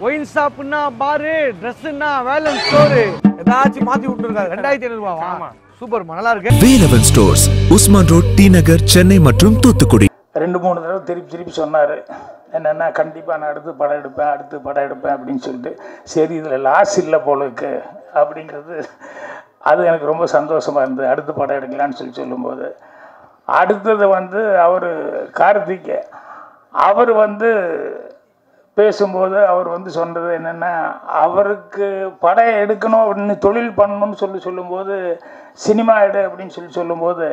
wine ஷாப்னா பாரு ட்ரெஸ்ஸுன்னா Velan store ஏதாச்சும் மாத்தி விட்டுருக்காரு ரெண்டாயிரத்தி ஐநூறு ரூபாவா சூப்பர்மா நல்லா இருக்கு Velavan stores Usman road T Nagar Chennai மற்றும் தூத்துக்குடி ரெண்டு மூணு தடவை திருப்பி திருப்பி சொன்னார் என்னென்னா கண்டிப்பாக நான் அடுத்து படம் எடுப்பேன் அடுத்து படம் எடுப்பேன் அப்படின்னு சொல்லிட்டு சரி இதில் லாஸ் இல்லை போல இருக்கு அப்படிங்கிறது அது எனக்கு ரொம்ப சந்தோஷமாக இருந்தது அடுத்து படம் எடுக்கலான்னு சொல்லி சொல்லும்போது அடுத்தது வந்து அவர் கார்த்திக் அவர் வந்து பேசும்போது அவர் வந்து சொன்னது என்னென்னா அவருக்கு படம் எடுக்கணும் அப்படின்னு தொழில் பண்ணணும்னு சொல்லி சொல்லும்போது சினிமா எடு அப்படின்னு சொல்லி சொல்லும்போது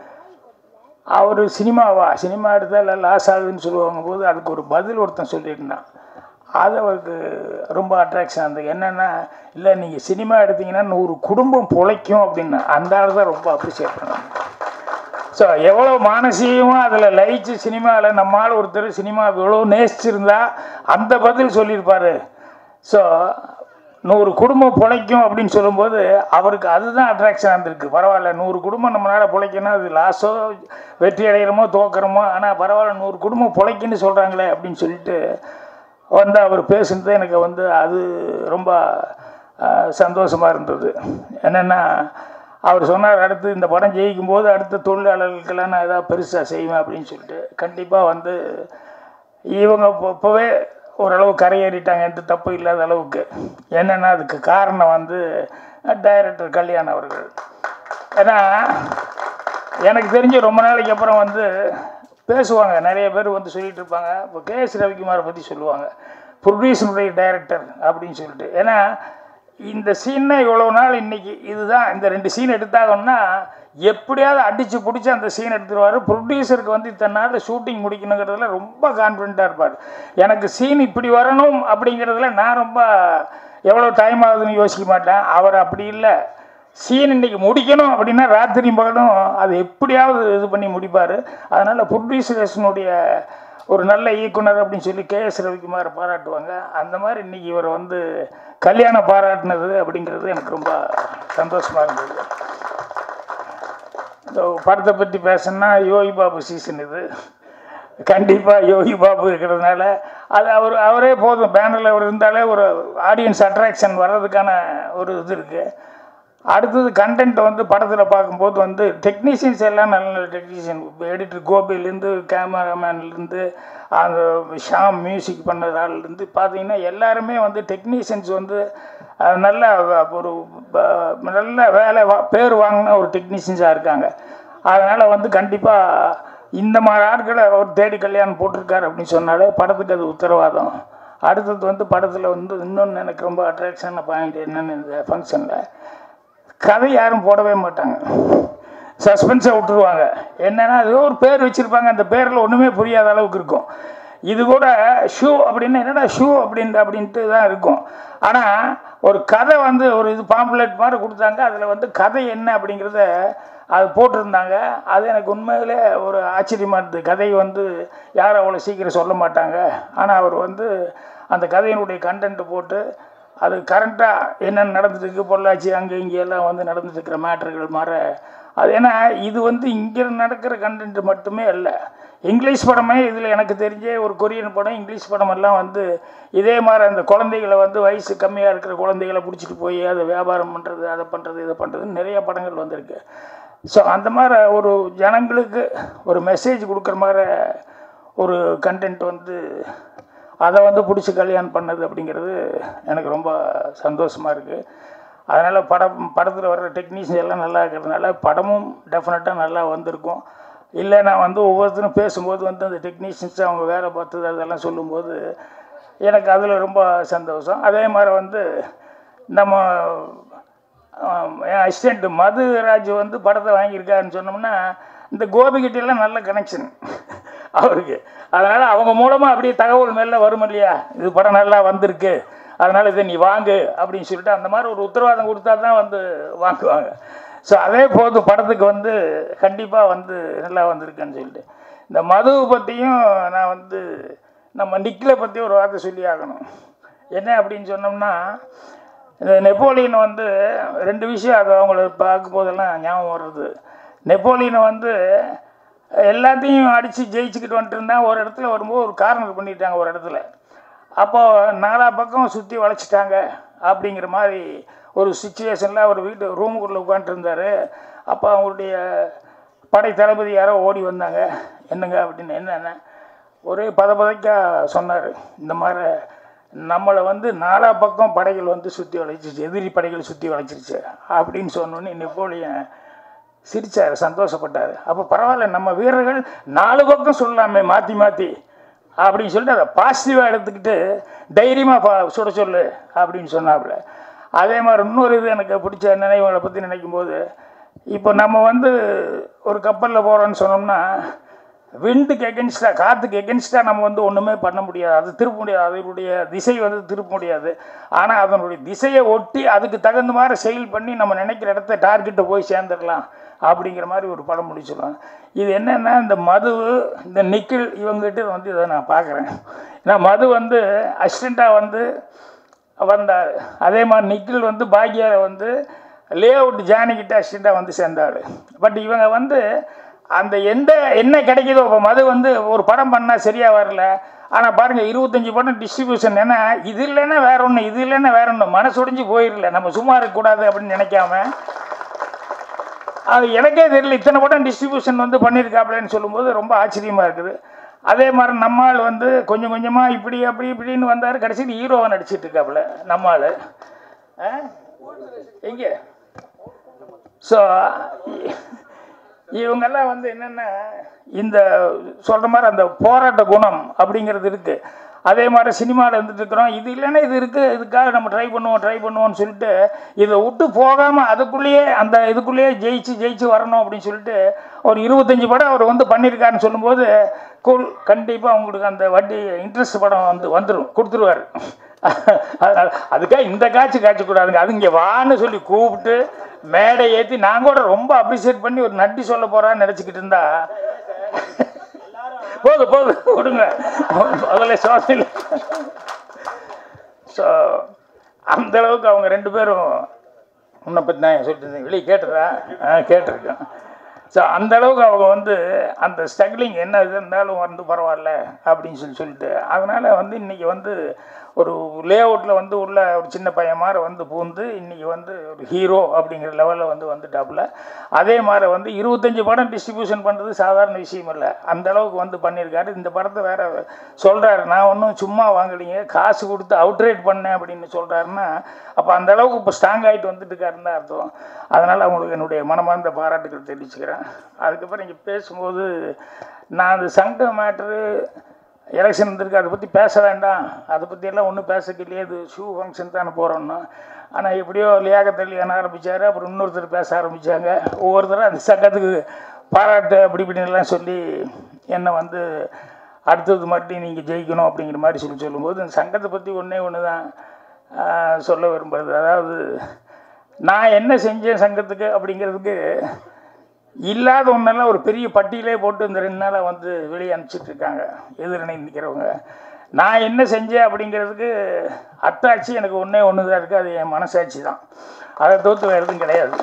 அவர் சினிமாவா சினிமா எடுத்தால் லாஸ் ஆகுதுன்னு சொல்லுவாங்க போது அதுக்கு ஒரு பதில் ஒருத்தன் சொல்லியிருந்தான் அது அவருக்கு ரொம்ப அட்ராக்ஷன் இருந்தது என்னென்னா இல்லை நீங்கள் சினிமா எடுத்தீங்கன்னா நூறு குடும்பம் பொழைக்கும் அப்படின்னு அந்த ஆள் தான் ரொம்ப அப்ரிஷியேட் பண்ணாங்க ஸோ எவ்வளோ மானசீகமாக அதில் லயிச்சு சினிமாவில் நம்மால் ஒருத்தர் சினிமா எவ்வளோ நேசிச்சிருந்தா அந்த பதில் சொல்லியிருப்பார் ஸோ நூறு குடும்பம் பிழைக்கும் அப்படின்னு சொல்லும்போது அவருக்கு அதுதான் அட்ராக்ஷன் இருந்திருக்கு பரவாயில்ல நூறு குடும்பம் நம்மளால் பிழைக்கணும் அது லாஸோ வெற்றி அடைகிறோமோ தோக்குறோமோ ஆனால் பரவாயில்ல நூறு குடும்பம் பிழைக்குன்னு சொல்கிறாங்களே அப்படின்னு சொல்லிட்டு வந்து அவர் பேசுனது எனக்கு வந்து அது ரொம்ப சந்தோஷமாக இருந்தது என்னென்னா அவர் சொன்னார் அடுத்து இந்த படம் ஜெயிக்கும் போது அடுத்த தொழிலாளர்களுக்கெல்லாம் நான் ஏதாவது பெருசாக செய்வேன் அப்படின்னு சொல்லிட்டு கண்டிப்பாக வந்து இவங்க இப்போ- இப்போவே ஓரளவு கரையேறிட்டாங்க எந்த தப்பு இல்லாத அளவுக்கு என்னென்னா அதுக்கு காரணம் வந்து டைரக்டர் கல்யாண் அவர்கள் ஏன்னா எனக்கு தெரிஞ்சு ரொம்ப நாளைக்கு அப்புறம் வந்து பேசுவாங்க நிறைய பேர் வந்து சொல்லிட்டு இருப்பாங்க இப்போ கே எஸ் ரவிக்குமாரை பற்றி சொல்லுவாங்க ப்ரொடியூசருடைய டைரக்டர் அப்படின்னு சொல்லிட்டு ஏன்னா இந்த சீனை இவ்வளோ நாள் இன்னைக்கு இதுதான் இந்த ரெண்டு சீன் எடுத்தாங்கன்னா எப்படியாவது அடித்து பிடிச்சி அந்த சீன் எடுத்துருவார் ப்ரொடியூசருக்கு வந்து இத்தனை நாள் ஷூட்டிங் முடிக்கணுங்கிறதுல ரொம்ப கான்ஃபிடண்ட்டாக இருப்பார் எனக்கு சீன் இப்படி வரணும் அப்படிங்கிறதுல நான் ரொம்ப எவ்வளோ டைம் ஆகுதுன்னு யோசிக்க மாட்டேன் அவர் அப்படி இல்லை சீன் இன்னைக்கு முடிக்கணும் அப்படின்னா ராத்திரி பகலும் அது எப்படியாவது இது பண்ணி முடிப்பார் அதனால் ப்ரொடியூசர்ஸனுடைய ஒரு நல்ல இயக்குனர் அப்படின்னு சொல்லி கே எஸ் ரவிக்குமார் பாராட்டுவாங்க அந்த மாதிரி இன்னைக்கு இவர் வந்து கல்யாணம் பாராட்டினது அப்படிங்கிறது எனக்கு ரொம்ப சந்தோஷமாக இருந்தது இந்த படத்தை பற்றி பேசணும்னா யோகி பாபு சீசன் இது கண்டிப்பாக யோகி பாபு இருக்கிறதுனால அது அவர் அவரே போதும் பேனரில் அவர் இருந்தாலே ஒரு ஆடியன்ஸ் அட்ராக்ஷன் வர்றதுக்கான ஒரு இது இருக்குது அடுத்தது கண்டென்ட் வந்து படத்தில் பார்க்கும்போது வந்து டெக்னீஷியன்ஸ் எல்லாம் நல்ல நல்ல டெக்னீஷியன் எடிட்டர் கோபிலேருந்து கேமராமேன்லேருந்து அந்த ஷாம் மியூசிக் பண்ணதாலேருந்து பார்த்தீங்கன்னா எல்லாருமே வந்து டெக்னீஷியன்ஸ் வந்து அஹ், நல்ல ஒரு ப- நல்ல வேலை வா- பேர் வாங்கின ஒரு டெக்னீஷியன்ஸாக இருக்காங்க அதனால் வந்து கண்டிப்பாக இந்த மாதிரி ஆட்களை அவர் தேடி கல்யாணம் போட்டிருக்காரு அப்படின்னு சொன்னாலே படத்துக்கு அது உத்தரவாதம் அடுத்தது வந்து படத்தில் வந்து இன்னொன்று எனக்கு ரொம்ப அட்ராக்ஷனான பாயிண்ட் என்னென்னு இந்த ஃபங்க்ஷனில் கதை யாரும் போடவே மாட்டாங்க சஸ்பென்ஸை விட்டுருவாங்க என்னன்னா ஏதோ ஒரு பேர் வச்சுருப்பாங்க அந்த பேரில் ஒன்றுமே புரியாத அளவுக்கு இருக்கும் இது கூட ஷூ அப்படின்னு என்னடா ஷூ அப்படின்ட்டு அப்படின்ட்டு தான் இருக்கும் ஆனால் ஒரு கதை வந்து ஒரு இது பாம்புலேட் மாதிரி கொடுத்தாங்க அதில் வந்து கதை என்ன அப்படிங்கிறத அது போட்டிருந்தாங்க அது எனக்கு உண்மையிலே ஒரு ஆச்சரியமாக இருந்தது கதை வந்து யாரும் அவ்வளோ சீக்கிரம் சொல்ல மாட்டாங்க ஆனால் அவர் வந்து அந்த கதையினுடைய கண்டென்ட் போட்டு அது கரண்ட்டாக என்னென்ன நடந்துட்டு இருக்கு பொள்ளாச்சி அங்கே இங்கே எல்லாம் வந்து நடந்துட்டு இருக்கிற மேட்டர்கள் மாற அது ஏன்னா இது வந்து இங்கே நடக்கிற கண்டென்ட் மட்டுமே அல்ல இங்கிலீஷ் படமே இதில் எனக்கு தெரிஞ்சே ஒரு கொரியன் படம் இங்கிலீஷ் படம் எல்லாம் வந்து இதே மாதிரி அந்த குழந்தைகளை வந்து வயசு கம்மியாக இருக்கிற குழந்தைகளை பிடிச்சிட்டு போய் அதை வியாபாரம் பண்ணுறது அதை பண்ணுறது இதை பண்ணுறதுன்னு நிறைய படங்கள் வந்திருக்கு ஸோ அந்த மாதிரி ஒரு ஜனங்களுக்கு ஒரு மெசேஜ் கொடுக்குற மாதிரி ஒரு கண்டென்ட் வந்து அதை வந்து பிடிச்சி கல்யாணம் பண்ணது அப்படிங்கிறது எனக்கு ரொம்ப சந்தோஷமாக இருக்குது அதனால் படம் படத்தில் வர்ற டெக்னீஷியன் எல்லாம் நல்லா இருக்கிறதுனால படமும் டெஃபினட்டாக நல்லா வந்திருக்கும் இல்லை நான் வந்து ஒவ்வொருத்தரும் பேசும்போது வந்து அந்த டெக்னீஷியன்ஸ் அவங்க வேலை பார்த்தது அதெல்லாம் சொல்லும்போது எனக்கு அதில் ரொம்ப சந்தோஷம் அதே மாதிரி வந்து நம்ம ஆம், என் அசிஸ்டண்ட் மதுராஜ் வந்து படத்தை வாங்கியிருக்காருன்னு சொன்னோம்னா இந்த கோபிகிட்டெல்லாம் நல்ல கனெக்ஷன் அவருக்கு அதனால் அவங்க மூலமாக அப்படியே தகவல் மேலே வரும் இல்லையா இது படம் நல்லா வந்திருக்கு அதனால் இதை நீ வாங்கு அப்படின்னு சொல்லிட்டு அந்த மாதிரி ஒரு உத்தரவாதம் கொடுத்தா தான் வந்து வாங்குவாங்க ஸோ அதே போது படத்துக்கு வந்து கண்டிப்பாக வந்து நல்லா வந்திருக்குன்னு சொல்லிட்டு இந்த மதுவை பற்றியும் நான் வந்து நம்ம நிக்கிலை பற்றி ஒரு வார்த்தை சொல்லி ஆகணும் என்ன அப்படின்னு சொன்னோம்னா இந்த நெப்போலியன் வந்து ரெண்டு விஷயம் அது அவங்கள பார்க்கும் போதெல்லாம் ஞாபகம் வருது நெப்போலியனை வந்து எல்லாத்தையும் அடித்து ஜெயிச்சுக்கிட்டு வந்துட்டு இருந்தா ஒரு இடத்துல வரும்போது ஒரு கார்னர் பண்ணிட்டாங்க ஒரு இடத்துல அப்போது நாலா பக்கம் சுற்றி வளைச்சிட்டாங்க அப்படிங்கிற மாதிரி ஒரு சுச்சுவேஷனில் அவர் வீட்டு ரூமுக்குள்ளே உட்காந்துருந்தார் அப்போ அவருடைய படை தளபதி யாரோ ஓடி வந்தாங்க என்னங்க அப்படின்னு என்னென்ன ஒரே பதபதைக்கா சொன்னார் இந்த மாதிரி நம்மளை வந்து நாலா பக்கம் படைகள் வந்து சுற்றி வளைச்சிருச்சு எதிரி படைகள் சுற்றி வளைச்சிருச்சு அப்படின்னு சொன்னோன்னே நெப்போலியன் சிரிச்சார் சந்தோஷப்பட்டார் அப்போ பரவாயில்ல நம்ம வீரர்கள் நாலு பக்கம் சொல்லலாமே மாற்றி மாற்றி அப்படின்னு சொல்லிட்டு அதை பாசிட்டிவாக எடுத்துக்கிட்டு தைரியமாக பா சுட சொல்லு அப்படின்னு சொன்னாப்புல அதே மாதிரி இன்னொரு இது எனக்கு பிடிச்ச நினைவுகளை பற்றி நினைக்கும் போது இப்போ நம்ம வந்து ஒரு கப்பலில் போகிறோன்னு சொன்னோம்னா விண்டுக்கு எகென்ஸ்டாக காற்றுக்கு எகென்ஸ்டாக நம்ம வந்து ஒன்றுமே பண்ண முடியாது அது திருப்ப முடியாது அதனுடைய திசை வந்து திருப்ப முடியாது ஆனால் அதனுடைய திசையை ஒட்டி அதுக்கு தகுந்த மாதிரி செயல் பண்ணி நம்ம நினைக்கிற இடத்த டார்கெட்டை போய் சேர்ந்துடலாம் அப்படிங்கிற மாதிரி ஒரு படம் முடிச்சிடலாம் இது என்னென்னா இந்த மது இந்த நிக்கில் இவங்ககிட்ட வந்து இதை நான் பார்க்குறேன் ஏன்னா மது வந்து அசிஸ்டண்ட்டாக வந்து வந்தார் அதே மாதிரி நிக்கில் வந்து பாக்யாரை வந்து லே அவுட் ஜானிக்கிட்ட அசிஸ்டண்ட்டாக வந்து சேர்ந்தார் பட் இவங்க வந்து அந்த எந்த என்ன கிடைக்குதோ இப்போ மது வந்து ஒரு படம் பண்ணால் சரியாக வரல ஆனால் பாருங்கள் இருபத்தஞ்சி படம் டிஸ்ட்ரிபியூஷன் ஏன்னா இது இல்லைன்னா வேற ஒன்று இது இல்லைன்னா வேற ஒன்று மனசுடைஞ்சு போயிடல நம்ம சும்மா இருக்கக்கூடாது அப்படின்னு நினைக்காம அது எனக்கே தெரியல இத்தனை படம் டிஸ்ட்ரிபியூஷன் வந்து பண்ணியிருக்காப்லன்னு சொல்லும்போது ரொம்ப ஆச்சரியமாக இருக்குது அதே மாதிரி நம்மால் வந்து கொஞ்சம் கொஞ்சமாக இப்படி அப்படி இப்படின்னு வந்தார் கடைசியில் ஹீரோவை நடிச்சிட்டு இருக்காப்புல நம்மால் எங்கே ஸோ இவங்கெல்லாம் வந்து என்னென்னா இந்த சொல்கிற மாதிரி அந்த போராட்ட குணம் அப்படிங்கிறது இருக்குது அதே மாதிரி சினிமாவில் இருந்துட்டு இருக்கிறோம் இது இல்லைன்னா இது இருக்குது இதுக்காக நம்ம ட்ரை பண்ணுவோம் ட்ரை பண்ணுவோம்னு சொல்லிட்டு இதை விட்டு போகாமல் அதுக்குள்ளேயே அந்த இதுக்குள்ளேயே ஜெயிச்சு ஜெயிச்சு வரணும் அப்படின்னு சொல்லிட்டு ஒரு இருபத்தஞ்சி படம் அவர் வந்து பண்ணியிருக்காருன்னு சொல்லும்போது கூல் கண்டிப்பாக உங்களுக்கு அந்த வட்டி இன்ட்ரெஸ்ட் படம் வந்து வந்துடும் கொடுத்துருவார் அதனால அதுக்காக இந்த காட்சி காய்ச்சக்கூடாதுங்க அது இங்கே வான்னு சொல்லி கூப்பிட்டு மேடை ஏற்றி நான் கூட ரொம்ப அப்ரிசியேட் பண்ணி ஒரு நட்டி சொல்ல போகிறான்னு நினச்சிக்கிட்டு இருந்தா போது போது கொடுங்க முதல்ல சோதனை ஸோ அந்த அளவுக்கு அவங்க ரெண்டு பேரும் உன்னை பற்றி நான் சொல்லிட்டு இருந்தேன் வெளியே கேட்டுறா ஆ கேட்டிருக்கேன் ஸோ அந்த அளவுக்கு அவங்க வந்து அந்த ஸ்ட்ரகிளிங் என்ன இது இருந்தாலும் வந்து பரவாயில்ல அப்படின்னு சொல்லி சொல்லிட்டு அதனால் வந்து இன்றைக்கி வந்து ஒரு லே அவுட்டில் வந்து உள்ள ஒரு சின்ன பையன் மாதிரி வந்து பூந்து இன்றைக்கி வந்து ஒரு ஹீரோ அப்படிங்கிற லெவலில் வந்து வந்துட்டாப்புல அதே மாதிரி வந்து இருபத்தஞ்சி படம் டிஸ்ட்ரிபியூஷன் பண்ணுறது சாதாரண விஷயம் இல்லை அந்த அளவுக்கு வந்து பண்ணியிருக்காரு இந்த படத்தை வேற சொல்கிறாரு நான் ஒன்றும் சும்மா வாங்கலைங்க காசு கொடுத்து அவுட்ரேட் பண்ணேன் அப்படின்னு சொல்கிறாருன்னா அப்போ அந்த அளவுக்கு இப்போ ஸ்ட்ராங் ஆகிட்டு வந்துட்டு இருக்காருன்னு தான் அர்த்தம் அதனால் அவங்களுக்கு என்னுடைய மனமார்ந்த பாராட்டுகள் தெரிவிச்சுக்கிறேன் அதுக்கப்புறம் இங்கே பேசும்போது நான் அந்த சங்க மேட்ரு எலெக்ஷன் வந்திருக்கு அதை பற்றி பேச வேண்டாம் அதை பற்றியெல்லாம் ஒன்றும் பேசக்கில்லையே இது ஷூ ஃபங்க்ஷன் தானே போகிறோன்னு ஆனால் எப்படியோ லியாகத்தள்ளி என்ன ஆரம்பித்தார் அப்புறம் இன்னொருத்தர் பேச ஆரம்பித்தாங்க ஒவ்வொருத்தரும் அந்த சங்கத்துக்கு பாராட்டு அப்படி இப்படின்லாம் சொல்லி என்னை வந்து அடுத்தது மட்டும் நீங்கள் ஜெயிக்கணும் அப்படிங்கிற மாதிரி சொல்லி சொல்லும்போது இந்த சங்கத்தை பற்றி ஒன்றே ஒன்று தான் ஆஹ், சொல்ல விரும்புகிறது அதாவது நான் என்ன செஞ்சேன் சங்கத்துக்கு அப்படிங்கிறதுக்கு இல்லாத ஒன்றெல்லாம் ஒரு பெரிய பட்டியலே போட்டு இந்த ரெண்டு நாளாக வந்து வெளியே அனுப்பிச்சிட்டு இருக்காங்க எதிரணை நிற்கிறவங்க நான் என்ன செஞ்சேன் அப்படிங்கிறதுக்கு அத்தாட்சி எனக்கு ஒன்றே ஒன்று தான் இருக்குது அது என் மனசாட்சி தான் அதை தோற்று வேறு எதுவும் கிடையாது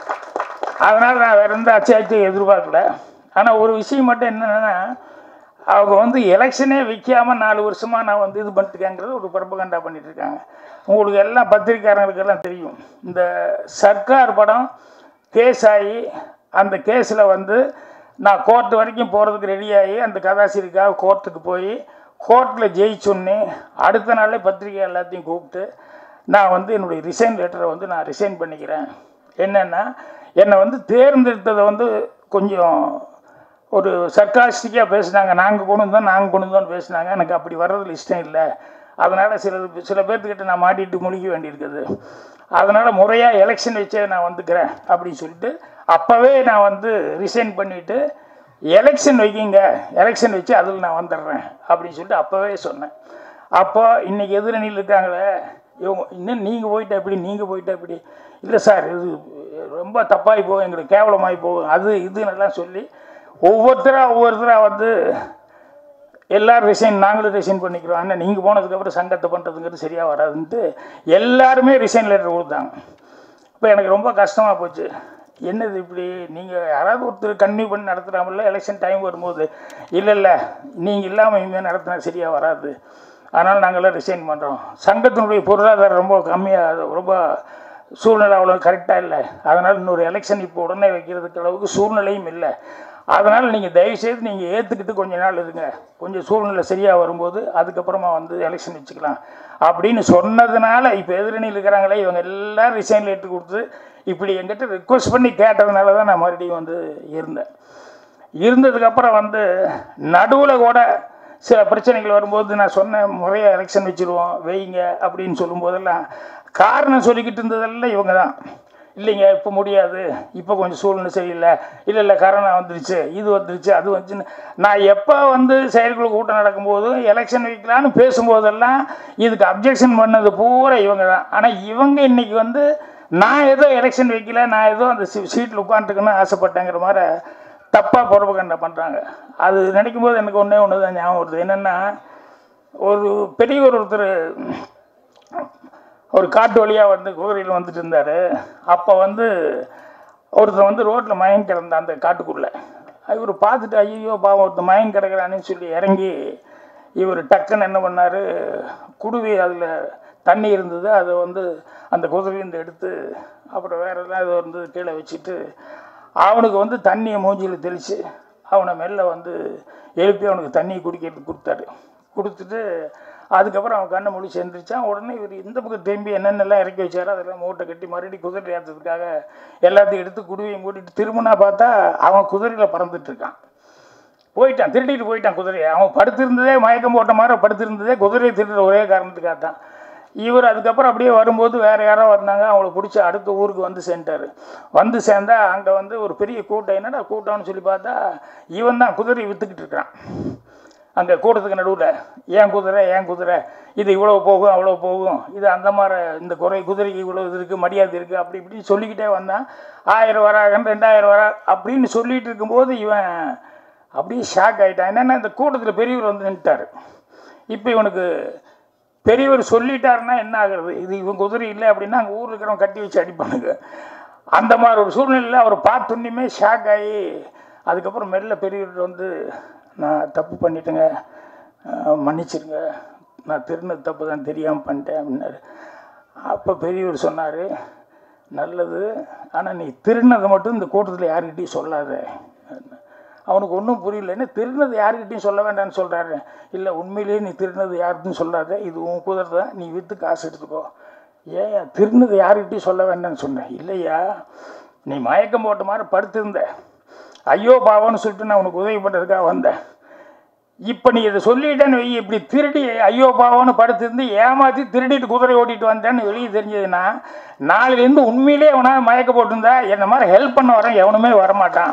அதனால் நான் வேறு எந்த அச்சாட்சியும் எதிர்பார்க்கல ஆனால் ஒரு விஷயம் மட்டும் என்னென்னா அவங்க வந்து எலெக்ஷனே விற்காமல் நாலு வருஷமாக நான் வந்து இது பண்ணிட்டுருக்கேங்கிறது ஒரு பரப்பகண்டா பண்ணிட்டு இருக்காங்க உங்களுக்கு எல்லாம் பத்திரிக்காரங்களுக்கெல்லாம் தெரியும் இந்த சர்க்கார் படம் கேஸ் ஆகி அந்த கேஸில் வந்து நான் கோர்ட் வரைக்கும் போகிறதுக்கு ரெடியாகி அந்த கதாசிரியருக்காக கோர்ட்டுக்கு போய் கோர்ட்டில் ஜெயிச்சோன்னே அடுத்த நாளே பத்திரிக்கை எல்லாத்தையும் கூப்பிட்டு நான் வந்து என்னுடைய ரிசைன் லெட்டரை வந்து நான் ரிசைன் பண்ணிக்கிறேன் என்னென்னா என்னை வந்து தேர்ந்தெடுத்ததை வந்து கொஞ்சம் ஒரு சர்க்காஸ்டிக்காக பேசுனாங்க நாங்கள் கொண்டு வந்தோம் நாங்கள் கொண்டு வந்தோம்னு பேசுனாங்க எனக்கு அப்படி வர்றதுல இஷ்டம் இல்லை அதனால் சில சில பேர்த்துக்கிட்ட நான் மாட்டிட்டு முழிக்க வேண்டியிருக்குது அதனால் முறையாக எலெக்ஷன் வச்சே நான் வந்துக்கிறேன் அப்படின்னு சொல்லிட்டு அப்போவே நான் வந்து ரிசைன் பண்ணிவிட்டு எலெக்ஷன் வைக்கிங்க எலெக்ஷன் வச்சு அதில் நான் வந்துடுறேன் அப்படின்னு சொல்லிட்டு அப்போவே சொன்னேன் அப்போ இன்றைக்கி எதிரணியில் இருக்காங்களே இவங்க இன்னும் நீங்கள் போயிட்டா எப்படி நீங்கள் போயிட்டா எப்படி இல்லை சார் இது ரொம்ப தப்பாகி போகும் எங்களுக்கு கேவலமாகி போகும் அது இதுன்னெல்லாம் சொல்லி ஒவ்வொருத்தராக ஒவ்வொருத்தராக வந்து எல்லாரும் ரிசைன் நாங்களும் ரிசைன் பண்ணிக்கிறோம் ஆனால் நீங்கள் போனதுக்கப்புறம் சங்கத்தை பண்ணுறதுங்கிறது சரியாக வராதுன்ட்டு எல்லாருமே ரிசைன் லெட்டர் கொடுத்தாங்க இப்போ எனக்கு ரொம்ப கஷ்டமாக போச்சு என்னது இப்படி நீங்கள் யாராவது ஒருத்தர் கன்னியூ பண்ணி நடத்துகிறாமல்ல எலெக்ஷன் டைம் வரும்போது இல்லை இல்லை நீங்கள் இல்லாமல் இனிமேல் நடத்தினா சரியாக வராது அதனால் நாங்கள்லாம் ரிசைன் பண்ணுறோம் சங்கத்தினுடைய பொருளாதாரம் ரொம்ப கம்மியாக ரொம்ப சூழ்நிலை அவ்வளோ கரெக்டாக இல்லை அதனால் இன்னொரு எலெக்ஷன் இப்போ உடனே வைக்கிறதுக்கு அளவுக்கு சூழ்நிலையும் இல்லை அதனால் நீங்கள் தயவுசெய்து நீங்கள் ஏற்றுக்கிட்டு கொஞ்ச நாள் இருங்க கொஞ்சம் சூழ்நிலை சரியாக வரும்போது அதுக்கப்புறமா வந்து எலெக்ஷன் வச்சுக்கலாம் அப்படின்னு சொன்னதுனால இப்போ எதிரணியில் இருக்கிறாங்களே இவங்க எல்லாரும் ரிசைன் லெட்டர் கொடுத்து இப்படி எங்கிட்ட ரிக்வஸ்ட் பண்ணி கேட்டதுனால தான் நான் மறுபடியும் வந்து இருந்தேன் இருந்ததுக்கப்புறம் வந்து நடுவில் கூட சில பிரச்சனைகள் வரும்போது நான் சொன்ன முறையாக எலெக்ஷன் வச்சுருவோம் வைங்க அப்படின்னு சொல்லும்போதெல்லாம் காரணம் சொல்லிக்கிட்டு இருந்ததெல்லாம் இவங்க தான் இல்லைங்க இப்போ முடியாது இப்போ கொஞ்சம் சூழ்நிலை சரியில்லை இல்லை இல்லை கரோனா வந்துருச்சு இது வந்துருச்சு அது வந்துச்சுன்னு நான் எப்போ வந்து செயற்குழு கூட்டம் நடக்கும்போது எலெக்ஷன் வைக்கலான்னு பேசும்போதெல்லாம் இதுக்கு அப்ஜெக்ஷன் பண்ணது பூரா இவங்க தான் ஆனால் இவங்க இன்னைக்கு வந்து நான் ஏதோ எலெக்ஷன் வைக்கல நான் ஏதோ அந்த சீட்டில் உட்காந்துருக்கணும்னு ஆசைப்பட்டேங்கிற மாதிரி தப்பாக புறப்பகண்டை பண்ணுறாங்க அது நினைக்கும் போது எனக்கு ஒன்றே ஒன்று தான் ஞாபகம் வருது என்னென்னா ஒரு பெரியவர் ஒருத்தர் ஒரு காட்டு வழியாக வந்து குதிரையில் வந்துட்டு இருந்தார் அப்போ வந்து ஒருத்தர் வந்து ரோட்டில் மயங்கி கிடந்த அந்த காட்டுக்குள்ளே இவர் பார்த்துட்டு ஐயோ பாவம் ஒருத்தர் மயங்கி கிடக்குறான்னு சொல்லி இறங்கி இவர் டக்குன்னு என்ன பண்ணார் குடுவி அதில் தண்ணி இருந்தது அதை வந்து அந்த குதிரையிலேருந்து எடுத்து அப்புறம் வேறு எல்லாம் இது வந்து கீழே வச்சுட்டு அவனுக்கு வந்து தண்ணியை மூஞ்சியில் தெளித்து அவனை மெல்ல வந்து எழுப்பி அவனுக்கு தண்ணியை குடிக்கிறதுக்கு கொடுத்தாரு கொடுத்துட்டு அதுக்கப்புறம் அவன் கண்ணை முழிச்சு எந்திரிச்சான் உடனே இவர் இந்த பக்கம் திரும்பி என்னென்னலாம் இறக்கி வச்சாரோ அதெல்லாம் மூட்டை கட்டி மறுபடியும் குதிரை ஏற்றதுக்காக எல்லாத்தையும் எடுத்து குடுவையும் கூட்டிட்டு திரும்பினா பார்த்தா அவன் குதிரையில் பறந்துட்டு இருக்கான் போயிட்டான் திருடிட்டு போயிட்டான் குதிரையை அவன் படுத்திருந்ததே மயக்கம் போட்ட மாதிரி படுத்திருந்ததே குதிரையை திருடுற ஒரே காரணத்துக்காக தான் இவர் அதுக்கப்புறம் அப்படியே வரும்போது வேறு யாரோ வந்தாங்க அவங்கள பிடிச்சி அடுத்த ஊருக்கு வந்து சேர்ந்துட்டார் வந்து சேர்ந்தா அங்கே வந்து ஒரு பெரிய கூட்டம் என்னடா கூட்டம்னு சொல்லி பார்த்தா இவன் தான் குதிரையை விற்றுக்கிட்டு இருக்கிறான் அங்கே கூட்டத்துக்கு நடுவில் ஏன் குதிரை ஏன் குதிரை இது இவ்வளோ போகும் அவ்வளோ போகும் இது அந்த மாதிரி இந்த குறை குதிரைக்கு இவ்வளோ இது இருக்குது மரியாதை இருக்குது அப்படி இப்படின்னு சொல்லிக்கிட்டே வந்தான் ஆயிரம் வராகன் ரெண்டாயிரம் வரா அப்படின்னு சொல்லிட்டு இருக்கும்போது இவன் அப்படியே ஷாக் ஆகிட்டான் என்னென்னா இந்த கூட்டத்தில் பெரியவர் வந்து நின்ட்டார் இப்போ இவனுக்கு பெரியவர் சொல்லிட்டாருன்னா என்ன ஆகுறது இது இவன் குதிரை இல்லை அப்படின்னா அங்கே ஊரில் இருக்கிறவங்க கட்டி வச்சு அடிப்பானுங்க அந்த மாதிரி ஒரு சூழ்நிலையில் அவர் பார்த்துன்னுமே ஷாக் ஆகி அதுக்கப்புறம் மெல்ல பெரியவர் வந்து நான் தப்பு பண்ணிட்டேங்க அஹ் மன்னிச்சிருங்க நான் திருநது தப்பு தான் தெரியாமல் பண்ணிட்டேன் அப்படின்னாரு அப்போ பெரியவர் சொன்னார் நல்லது ஆனால் நீ திருநதை மட்டும் இந்த கூட்டத்தில் யாருக்கிட்டையும் சொல்லாத அவனுக்கு ஒன்றும் புரியல என்ன திருநது யாருக்கிட்டையும் சொல்ல வேண்டாம்னு சொல்கிறாரு இல்லை உண்மையிலேயே நீ திருநது யாருக்கும் சொல்லாத இது உன் குதிரை தான் நீ விற்று காசு எடுத்துக்கோ ஏன் திருநது யாருக்கிட்டையும் சொல்ல வேண்டாம்னு சொன்னேன் இல்லையா நீ மயக்கம் போட்ட மாதிரி படுத்திருந்த ஐயோ பாவம்னு சொல்லிட்டு நான் உனக்கு உதவி பண்ணுறதுக்காக வந்தேன் இப்போ நீ இதை சொல்லிட்டேன்னு வை இப்படி திருடி ஐயோ பாவம்னு படுத்திருந்து ஏமாற்றி திருடிட்டு குதிரை ஓட்டிட்டு வந்தேன்னு வெளியே தெரிஞ்சதுன்னா நாளையிலேருந்து உண்மையிலேயே அவனா மயக்க போட்டிருந்தா என்ன மாதிரி ஹெல்ப் பண்ண வரேன் எவனுமே வரமாட்டான்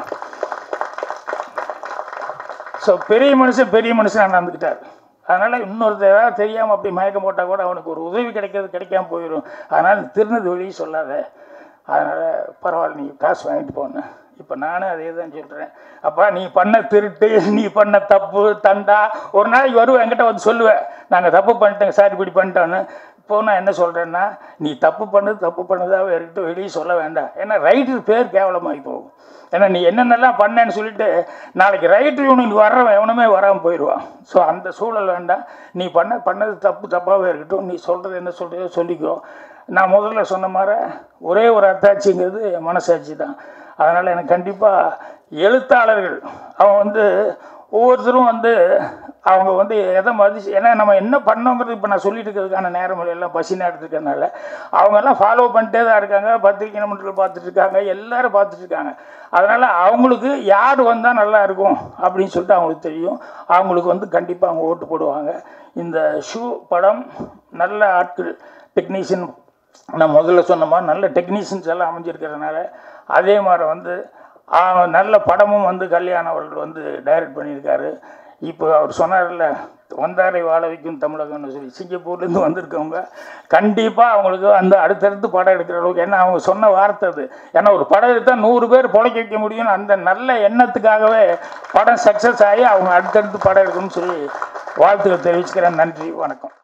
ஸோ பெரிய மனுஷன் பெரிய மனுஷன் நடந்துக்கிட்டார் அதனால் இன்னொருத்தர் ஏதாவது தெரியாமல் அப்படி மயக்கம் போட்டால் கூட அவனுக்கு ஒரு உதவி கிடைக்கிறது கிடைக்காம போயிடும் அதனால் திருநது வெளியே சொல்லாத அதனால் பரவாயில்ல நீ காசு வாங்கிட்டு போனேன் இப்போ நானும் அதே தான் சொல்கிறேன் அப்பா நீ பண்ண திருட்டு நீ பண்ண தப்பு தண்டா ஒரு நாளைக்கு வருவேன் என்கிட்ட வந்து சொல்லுவேன் நாங்கள் தப்பு பண்ணிட்டேங்க சார் இப்படி பண்ணிட்டோன்னு இப்போ நான் என்ன சொல்கிறேன்னா நீ தப்பு பண்ணது தப்பு பண்ணதாகவே இருக்கட்டும் வெளியே சொல்ல வேண்டாம் ஏன்னா ரைட்டர் பேர் கேவலமாகி போகும் ஏன்னா நீ என்னென்னலாம் பண்ணேன்னு சொல்லிட்டு நாளைக்கு ரைட்டர் யூனியன் வர்றவன் எவனுமே வராமல் போயிடுவான் ஸோ அந்த சூழல் வேண்டாம் நீ பண்ண பண்ணது தப்பு தப்பாகவே இருக்கட்டும் நீ சொல்கிறது என்ன சொல்கிறதோ சொல்லிக்கோ நான் முதல்ல சொன்ன மாதிரி ஒரே ஒரு அத்தாட்சிங்கிறது என் மனசாட்சி தான் அதனால் எனக்கு கண்டிப்பாக எழுத்தாளர்கள் அவன் வந்து ஒவ்வொருத்தரும் வந்து அவங்க வந்து எதை மதிச்சு ஏன்னா நம்ம என்ன பண்ணோங்கிறது இப்போ நான் சொல்லிட்டு இருக்கிறதுக்கான நேரம் இல்லை, எல்லாம் பசி நேரத்துக்கனால அவங்கெல்லாம் ஃபாலோ பண்ணிட்டே தான் இருக்காங்க பத்திரிகை நிமிடத்தில் பார்த்துட்டு இருக்காங்க எல்லாரும் பார்த்துட்டு இருக்காங்க அதனால் அவங்களுக்கு யார் வந்தால் நல்லா இருக்கும் அப்படின்னு சொல்லிட்டு அவங்களுக்கு தெரியும் அவங்களுக்கு வந்து கண்டிப்பாக அவங்க ஓட்டு போடுவாங்க இந்த ஷூ படம் நல்ல ஆட்கள் டெக்னீஷியன் நான் முதல்ல சொன்ன மாதிரி நல்ல டெக்னீஷியன்ஸ் எல்லாம் அமைஞ்சிருக்கிறதுனால அதே மாதிரி வந்து ஆ, நல்ல படமும் வந்து கல்யாணம் அவர்கள் வந்து டைரக்ட் பண்ணியிருக்காரு இப்போ அவர் சொன்னார்ல வந்தாரை வாழ வைக்கும் தமிழகம்னு சொல்லி சிங்கப்பூர்லேருந்து வந்திருக்கவங்க கண்டிப்பாக அவங்களுக்கு அந்த அடுத்தடுத்து படம் எடுக்கிற அளவுக்கு ஏன்னா அவங்க சொன்ன வார்த்தை அது ஏன்னா ஒரு படம் எடுத்தால் நூறு பேர் பொழைக்க வைக்க முடியும் அந்த நல்ல எண்ணத்துக்காகவே படம் சக்ஸஸ் ஆகி அவங்க அடுத்தடுத்து படம் எடுக்கணும்னு சொல்லி வாழ்த்துக்கள் தெரிவிச்சுக்கிறேன் நன்றி வணக்கம்